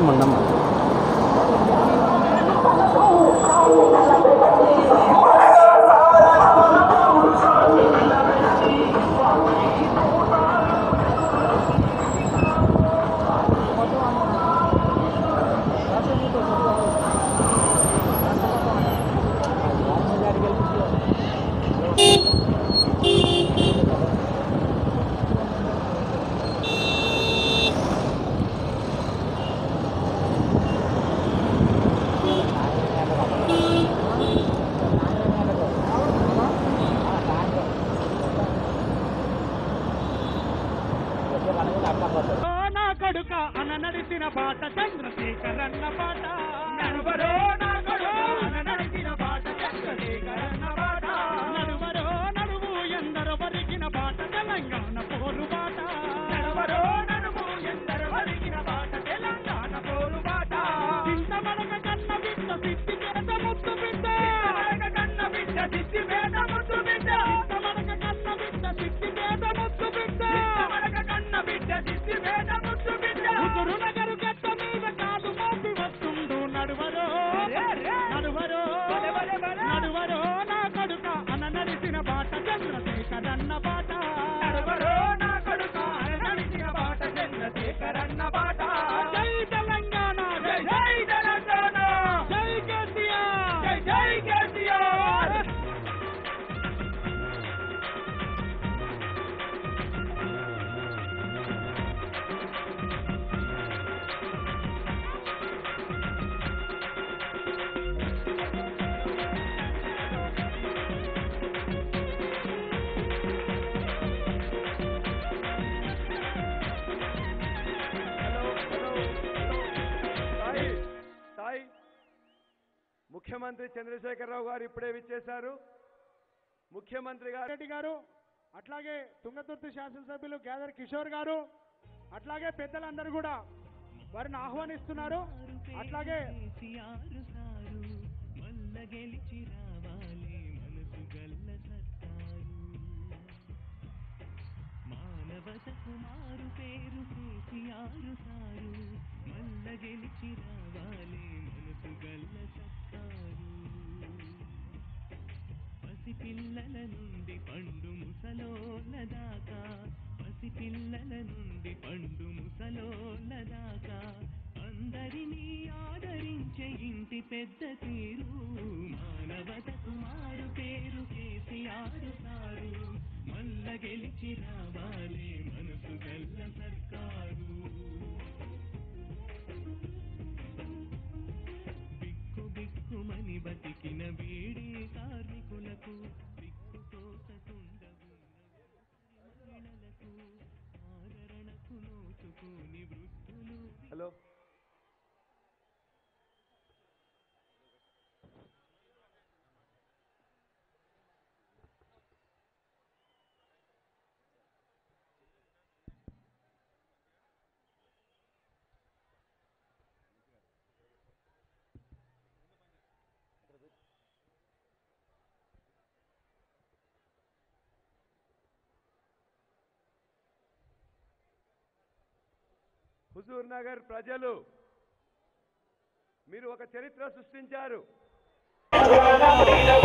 ఉండమ్మా నా కడుక అన నడిచిన బాట చంద్రశేఖరన్న బాట నడువరో నా కడుక అన నడిచిన బాట చంద్రశేఖరన్న బాట నడువరో నడువు ఎందరో వరికిన బాట తెలంగాణ పోరు బాట నడువరో నడువు ఎందరో వరికిన బాట తెలంగాణ పోరు బాట చింత మనక కన్న బిడ్డ సిద్ధి చేత ముద్దు బిడ్డ మనక కన్న బిడ్డ సిద్ధి చేత ముద్దు బిడ్డ మనక కన్న బిడ్డ సిద్ధి చేత ముద్దు బిడ్డ మనక కన్న బిడ్డ సిద్ధి చేత ముద్దు బిడ్డ ముగ్గురు నగరు గట్ట మీద కాలు మోపి వస్తుండు నడువరో నడువరో నడువరో నా కడుక అన నడిచిన బాట చంద్రశేఖరన్న బాట నడువరో నా కడుక అన నడిచిన బాట చంద్రశేఖరన్న బాట జై తెలంగాణ జై జై తెలంగాణ జై కేసీఆర్ జై జై కేసీఆర్ సాయి సాయి ముఖ్యమంత్రి చంద్రశేఖరరావు గారు ఇప్పుడే విచ్చేశారు ముఖ్యమంత్రి గారు రెడ్డి గారు అట్లాగే తుంగతుర్తి శాసనసభ్యులు గ్యాదర్ కిషోర్ గారు అట్లాగే పెద్దలందరూ కూడా వారిని ఆహ్వానిస్తున్నారు అట్లాగే కేసీఆర్ సారు మల్ల గెలిచి రావాలి మనసు గల్ల సత్తారు మానవతకు మారు పేరు కేసీఆర్ సారు మల్ల గెలిచి రావాలి మనసు గల్ల సత్తారు పసిపిల్లల నుండి పండు ముసలోళ్ళ దాకా పసిపిల్లల నుండి పండు ముసలోళ్ళ దాకా అందరినీ ఆదరించే ఇంటి పెద్ద తీరు మానవతకు మారు పేరు కేసీఆర్ సారు మల్ల గెలిచి రావాలి మనసు గల్ల సర్కారు బిక్కు బిక్కుమని బతికిన బీడీ కార్మికులకు బిక్కు తోచకుండవున్న మహిళలకు ఆదరణకు నోచుకోని వృద్ధులు హలో హుజూర్ నగర్ ప్రజలు మీరు ఒక చరిత్ర సృష్టించారు